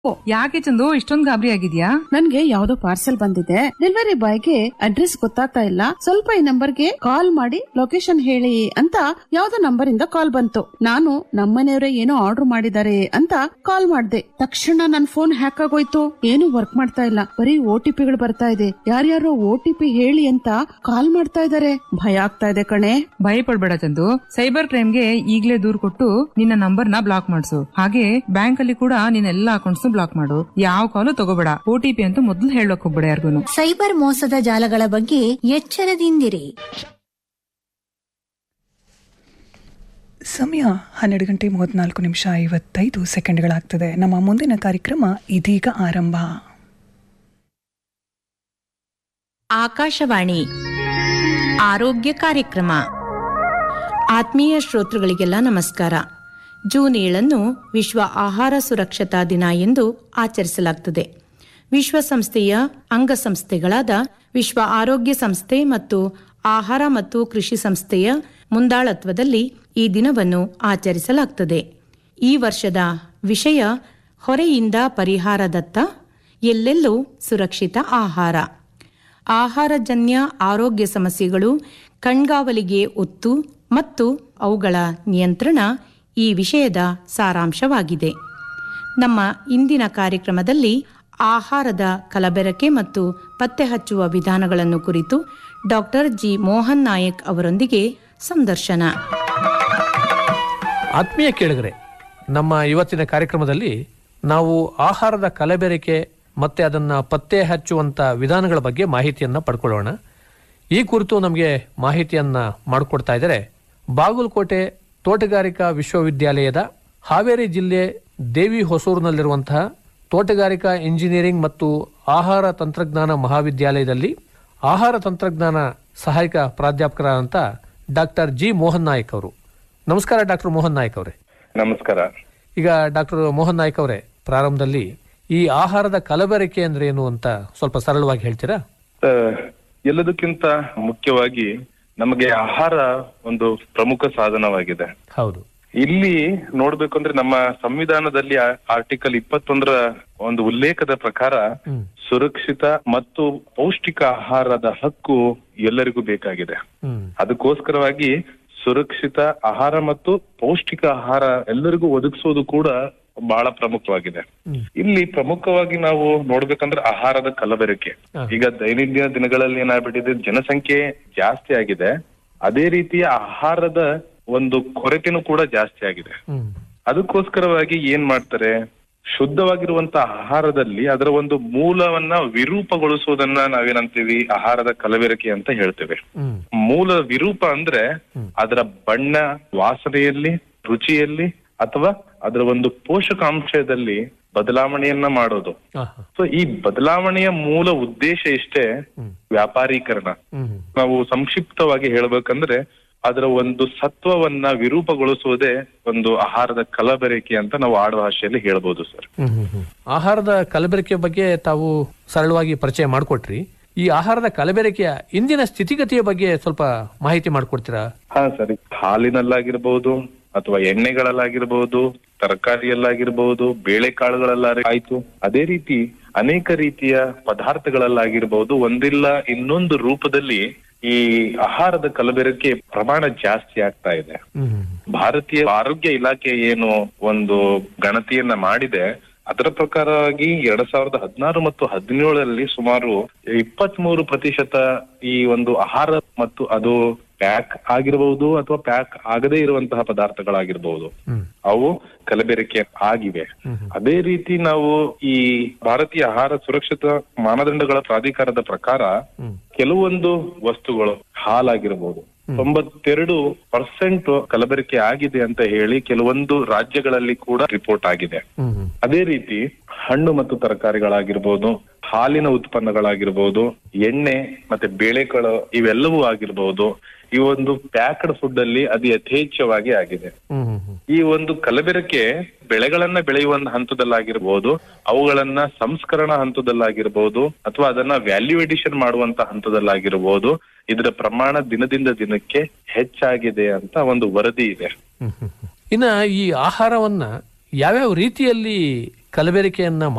ಯಾಕೆ ಚಂದು ಇಷ್ಟೊಂದ್ ಗಾಬರಿ ಆಗಿದ್ಯಾ ನನ್ಗೆ ಯಾವ್ದೋ ಪಾರ್ಸೆಲ್ ಬಂದಿದೆ ಡೆಲಿವರಿ ಬಾಯ್ಗೆ ಅಡ್ರೆಸ್ ಗೊತ್ತಾಗ್ತಾ ಇಲ್ಲ ಸ್ವಲ್ಪ ಈ ನಂಬರ್ಗೆ ಕಾಲ್ ಮಾಡಿ ಲೊಕೇಶನ್ ಹೇಳಿ ಅಂತ ಯಾವ್ದೋ ನಂಬರ್ ಇಂದ ಕಾಲ್ ಬಂತು ನಾನು ನಮ್ಮನೆಯವರೇ ಏನೋ ಆರ್ಡರ್ ಮಾಡಿದ್ದಾರೆ ಅಂತ ಕಾಲ್ ಮಾಡ್ದೆ ತಕ್ಷಣ ನನ್ ಫೋನ್ ಹ್ಯಾಕ್ ಆಗೋಯ್ತು ಏನು ವರ್ಕ್ ಮಾಡ್ತಾ ಇಲ್ಲ ಬರೀ ಓ ಟಿ ಪಿಗಳು ಬರ್ತಾ ಇದೆ ಯಾರ್ಯಾರೋ ಓ ಟಿ ಪಿ ಹೇಳಿ ಅಂತ ಕಾಲ್ ಮಾಡ್ತಾ ಇದಾರೆ ಭಯ ಆಗ್ತಾ ಇದೆ ಕಣೆ ಭಯ ಪಡ್ಬೇಡ ಚಂದು ಸೈಬರ್ ಕ್ರೈಮ್ಗೆ ಈಗ್ಲೇ ದೂರ್ ಕೊಟ್ಟು ನಿನ್ನ ನಂಬರ್ ನ ಬ್ಲಾಕ್ ಮಾಡಿಸು ಹಾಗೆ ಬ್ಯಾಂಕ್ ಅಲ್ಲಿ ಕೂಡ ನಿನ್ನ ಎಲ್ಲಾ ಅಕೌಂಟ್ಸ್ ಬ್ಲಾಕ್ ಮಾಡು ಯಾವ ಕಾಲು ತಗೋಬೇಡ ಒ ಟಿ ಪಿ ಅಂತ ಮೊದ್ಲು ಹೇಳಕ್ ಹೋಗ್ಬೇಡ ಯಾರಿಗೂ ಸೈಬರ್ ಮೋಸದ ಜಾಲಗಳ ಬಗ್ಗೆ ಎಚ್ಚರದಿಂದಿರಿ ಸಮಯ ಹನ್ನೆರಡು ಗಂಟೆ ಮೂವತ್ನಾಲ್ಕು ನಿಮಿಷ ಐವತ್ತೈದು ಸೆಕೆಂಡ್ಗಳಾಗ್ತದೆ ನಮ್ಮ ಮುಂದಿನ ಕಾರ್ಯಕ್ರಮ ಇದೀಗ ಆರಂಭ ಆಕಾಶವಾಣಿ ಆರೋಗ್ಯ ಕಾರ್ಯಕ್ರಮ ಆತ್ಮೀಯ ಶ್ರೋತೃಗಳಿಗೆಲ್ಲ ನಮಸ್ಕಾರ ಜೂನ್ ಏಳನ್ನು ವಿಶ್ವ ಆಹಾರ ಸುರಕ್ಷತಾ ದಿನ ಎಂದು ಆಚರಿಸಲಾಗುತ್ತದೆ ವಿಶ್ವಸಂಸ್ಥೆಯ ಅಂಗಸಂಸ್ಥೆಗಳಾದ ವಿಶ್ವ ಆರೋಗ್ಯ ಸಂಸ್ಥೆ ಮತ್ತು ಆಹಾರ ಮತ್ತು ಕೃಷಿ ಸಂಸ್ಥೆಯ ಮುಂದಾಳತ್ವದಲ್ಲಿ ಈ ದಿನವನ್ನು ಆಚರಿಸಲಾಗುತ್ತದೆ ಈ ವರ್ಷದ ವಿಷಯ ಹೊರೆಯಿಂದ ಪರಿಹಾರದತ್ತ ಎಲ್ಲೆಲ್ಲೂ ಸುರಕ್ಷಿತ ಆಹಾರ ಆಹಾರಜನ್ಯ ಆರೋಗ್ಯ ಸಮಸ್ಯೆಗಳು ಕಣ್ಗಾವಲಿಗೆ ಒತ್ತು ಮತ್ತು ಅವುಗಳ ನಿಯಂತ್ರಣ ಈ ವಿಷಯದ ಸಾರಾಂಶವಾಗಿದೆ ನಮ್ಮ ಇಂದಿನ ಕಾರ್ಯಕ್ರಮದಲ್ಲಿ ಆಹಾರದ ಕಲಬೆರಕೆ ಮತ್ತು ಪತ್ತೆ ಹಚ್ಚುವ ವಿಧಾನಗಳನ್ನು ಕುರಿತು ಡಾಕ್ಟರ್ ಜಿ ಮೋಹನ್ ನಾಯಕ್ ಅವರೊಂದಿಗೆ ಸಂದರ್ಶನ ಆತ್ಮೀಯ ಕೇಳಿಗರೆ ನಮ್ಮ ಇವತ್ತಿನ ಕಾರ್ಯಕ್ರಮದಲ್ಲಿ ನಾವು ಆಹಾರದ ಕಲಬೆರಕೆ ಮತ್ತೆ ಅದನ್ನ ಪತ್ತೆ ಹಚ್ಚುವಂತ ವಿಧಾನಗಳ ಬಗ್ಗೆ ಮಾಹಿತಿಯನ್ನ ಪಡ್ಕೊಳ್ಳೋಣ ಈ ಕುರಿತು ನಮಗೆ ಮಾಹಿತಿಯನ್ನ ಮಾಡಿಕೊಡ್ತಾ ಇದ್ದಾರೆ ಬಾಗಲಕೋಟೆ ತೋಟಗಾರಿಕಾ ವಿಶ್ವವಿದ್ಯಾಲಯದ ಹಾವೇರಿ ಜಿಲ್ಲೆ ದೇವಿ ಹೊಸೂರಿನಲ್ಲಿರುವಂತಹ ತೋಟಗಾರಿಕಾ ಇಂಜಿನಿಯರಿಂಗ್ ಮತ್ತು ಆಹಾರ ತಂತ್ರಜ್ಞಾನ ಮಹಾವಿದ್ಯಾಲಯದಲ್ಲಿ ಆಹಾರ ತಂತ್ರಜ್ಞಾನ ಸಹಾಯಕ ಪ್ರಾಧ್ಯಾಪಕರಾದಂಥ ಡಾಕ್ಟರ್ ಜಿ ಮೋಹನ್ ನಾಯಕ್ ಅವರು ನಮಸ್ಕಾರ ಡಾಕ್ಟರ್ ಮೋಹನ್ ನಾಯಕ್ ಅವರೇ ನಮಸ್ಕಾರ ಈಗ ಡಾಕ್ಟರ್ ಮೋಹನ್ ನಾಯಕ್ ಅವರೇ ಪ್ರಾರಂಭದಲ್ಲಿ ಈ ಆಹಾರದ ಕಲಬೆರಕೆ ಅಂದ್ರೆ ಏನು ಅಂತ ಸ್ವಲ್ಪ ಸರಳವಾಗಿ ಹೇಳ್ತೀರಾ ಆ, ಎಲ್ಲದಕ್ಕಿಂತ ಮುಖ್ಯವಾಗಿ ನಮಗೆ ಆಹಾರ ಒಂದು ಪ್ರಮುಖ ಸಾಧನವಾಗಿದೆ ಹೌದು ಇಲ್ಲಿ ನೋಡ್ಬೇಕು ಅಂದ್ರೆ ನಮ್ಮ ಸಂವಿಧಾನದಲ್ಲಿ ಆ- ಆರ್ಟಿಕಲ್ ಇಪ್ಪತ್ತೊಂದರ ಒಂದು ಉಲ್ಲೇಖದ ಪ್ರಕಾರ ಹ್ಮ್. ಸುರಕ್ಷಿತ ಮತ್ತು ಪೌಷ್ಟಿಕ ಆಹಾರದ ಹಕ್ಕು ಎಲ್ಲರಿಗೂ ಬೇಕಾಗಿದೆ ಹ್ಮ್ ಅದಕ್ಕೋಸ್ಕರವಾಗಿ ಸುರಕ್ಷಿತ ಆಹಾರ ಮತ್ತು ಪೌಷ್ಟಿಕ ಆಹಾರ ಎಲ್ಲರಿಗೂ ಒದಗಿಸೋದು ಕೂಡ ಬಹಳ ಪ್ರಮುಖವಾಗಿದೆ ಹ್ಮ್. ಇಲ್ಲಿ ಪ್ರಮುಖವಾಗಿ ನಾವು ನೋಡ್ಬೇಕಂದ್ರೆ ಆಹಾರದ ಕಲಬೆರಕೆ ಹಾ. ಈಗ ದೈನಂದಿನ ದಿನಗಳಲ್ಲಿ ಏನಾಗ್ಬಿಟ್ಟಿದೆ ಜನಸಂಖ್ಯೆ ಜಾಸ್ತಿ ಆಗಿದೆ ಅದೇ ರೀತಿಯ ಆಹಾರದ ಒಂದು ಕೊರತೆನೂ ಕೂಡ ಜಾಸ್ತಿ ಆಗಿದೆ ಹ್ಮ್ ಅದಕ್ಕೋಸ್ಕರವಾಗಿ ಏನ್ ಮಾಡ್ತಾರೆ ಶುದ್ಧವಾಗಿರುವಂತ ಆಹಾರದಲ್ಲಿ ಅದರ ಒಂದು ಮೂಲವನ್ನ ವಿರೂಪಗೊಳಿಸುವುದನ್ನ ನಾವೇನಂತೀವಿ ಆಹಾರದ ಕಲಬೆರಕೆ ಅಂತ ಹೇಳ್ತೇವೆ ಹ್ಮ್ ಮೂಲ ವಿರೂಪ ಅಂದ್ರೆ ಅದರ ಬಣ್ಣ ವಾಸನೆಯಲ್ಲಿ ರುಚಿಯಲ್ಲಿ ಅಥವಾ ಅದರ ಒಂದು ಪೋಷಕಾಂಶದಲ್ಲಿ ಬದಲಾವಣೆಯನ್ನ ಮಾಡೋದು ಆಹಾ. ಸೊ ಈ ಬದಲಾವಣೆಯ ಮೂಲ ಉದ್ದೇಶ ಇಷ್ಟೇ ವ್ಯಾಪಾರೀಕರಣ ಹ್ಮ್ ನಾವು ಸಂಕ್ಷಿಪ್ತವಾಗಿ ಹೇಳ್ಬೇಕಂದ್ರೆ ಅದರ ಒಂದು ಸತ್ವವನ್ನ ವಿರೂಪಗೊಳಿಸುವುದೇ ಒಂದು ಆಹಾರದ ಕಲಬೆರಕೆ ಅಂತ ನಾವು ಆಡು ಭಾಷೆಯಲ್ಲಿ ಹೇಳ್ಬೋದು ಸರ್ ಹ್ಮ್ ಹ್ಮ್ ಹ್ಮ್. ಆಹಾರದ ಕಲಬೆರಕೆ ಬಗ್ಗೆ ತಾವು ಸರಳವಾಗಿ ಪರಿಚಯ ಮಾಡಿಕೊಟ್ರಿ ಈ ಆಹಾರದ ಕಲಬೆರಕೆಯ ಇಂದಿನ ಸ್ಥಿತಿಗತಿಯ ಬಗ್ಗೆ ಸ್ವಲ್ಪ ಮಾಹಿತಿ ಮಾಡಿಕೊಡ್ತೀರಾ ಹಾ ಸರಿ ಹಾಲಿನಲ್ಲಾಗಿರ್ಬಹುದು ಅಥವಾ ಎಣ್ಣೆಗಳಲ್ಲಾಗಿರ್ಬಹುದು ತರಕಾರಿಯಲ್ಲಾಗಿರ್ಬಹುದು ಬೇಳೆಕಾಳುಗಳಲ್ಲ ಆಯ್ತು ಅದೇ ರೀತಿ ಅನೇಕ ರೀತಿಯ ಪದಾರ್ಥಗಳಲ್ಲಾಗಿರ್ಬಹುದು ಒಂದಿಲ್ಲ ಇನ್ನೊಂದು ರೂಪದಲ್ಲಿ ಈ ಆಹಾರದ ಕಲಬೆರಕೆ ಪ್ರಮಾಣ ಜಾಸ್ತಿ ಆಗ್ತಾ ಇದೆ ಹ್ಮ್ ಭಾರತೀಯ ಆರೋಗ್ಯ ಇಲಾಖೆ ಏನು ಒಂದು ಗಣತಿಯನ್ನ ಮಾಡಿದೆ ಅದರ ಪ್ರಕಾರವಾಗಿ ಎರಡ್ ಸಾವಿರದ ಹದಿನಾರು ಮತ್ತು ಹದಿನೇಳರಲ್ಲಿ ಸುಮಾರು ಇಪ್ಪತ್ತ್ ಮೂರು ಪ್ರತಿಶತ ಈ ಒಂದು ಆಹಾರ ಮತ್ತು ಅದು ಪ್ಯಾಕ್ ಆಗಿರಬಹುದು ಅಥವಾ ಪ್ಯಾಕ್ ಆಗದೇ ಇರುವಂತಹ ಪದಾರ್ಥಗಳಾಗಿರಬಹುದು ಹ್ಮ್ ಅವು ಕಲಬೆರಕೆ ಆಗಿವೆ ಅದೇ ರೀತಿ ನಾವು ಈ ಭಾರತೀಯ ಆಹಾರ ಸುರಕ್ಷತಾ ಮಾನದಂಡಗಳ ಪ್ರಾಧಿಕಾರದ ಪ್ರಕಾರ ಹ್ಮ್. ಕೆಲವೊಂದು ವಸ್ತುಗಳು ಹಾಲಾಗಿರಬಹುದು ತೊಂಬತ್ತೆರಡು ಪರ್ಸೆಂಟ್ ಕಲಬೆರಕೆ ಆಗಿದೆ ಅಂತ ಹೇಳಿ ಕೆಲವೊಂದು ರಾಜ್ಯಗಳಲ್ಲಿ ಕೂಡ ರಿಪೋರ್ಟ್ ಆಗಿದೆ ಹ್ಮ್ ಹ್ಮ್ ಅದೇ ರೀತಿ ಹಣ್ಣು ಮತ್ತು ತರಕಾರಿಗಳಾಗಿರ್ಬೋದು ಹಾಲಿನ ಉತ್ಪನ್ನಗಳಾಗಿರ್ಬೋದು ಎಣ್ಣೆ ಮತ್ತೆ ಬೇಳೆಗಳು ಇವೆಲ್ಲವೂ ಆಗಿರ್ಬೋದು ಈ ಒಂದು ಪ್ಯಾಕ್ಡ್ ಫುಡ್ ಅಲ್ಲಿ ಅದು ಯಥೇಚ್ಛವಾಗಿ ಆಗಿದೆ ಹ್ಮ್ ಹ್ಮ್ ಹ್ಮ್ ಈ ಒಂದು ಕಲಬೆರಕೆ ಬೆಳೆಗಳನ್ನ ಬೆಳೆಯುವ ಒಂದು ಹಂತದಲ್ಲಾಗಿರ್ಬೋದು ಅವುಗಳನ್ನ ಸಂಸ್ಕರಣ ಹಂತದಲ್ಲಾಗಿರ್ಬೋದು ಅಥವಾ ಅದನ್ನ ವ್ಯಾಲ್ಯೂ ಎಡಿಷನ್ ಮಾಡುವಂತ ಹಂತದಲ್ಲಾಗಿರ್ಬೋದು ಇದರ ಪ್ರಮಾಣ ದಿನದಿಂದ ದಿನಕ್ಕೆ ಹೆಚ್ಚಾಗಿದೆ ಅಂತ ಒಂದು ವರದಿ ಇದೆ ಹ್ಮ್ ಹ್ಮ್ ಹ್ಮ್. ಇನ್ನ ಈ ಆಹಾರವನ್ನ ಯಾವ್ಯಾವ ರೀತಿಯಲ್ಲಿ ಕಲಬೆರಕೆಯನ್ನ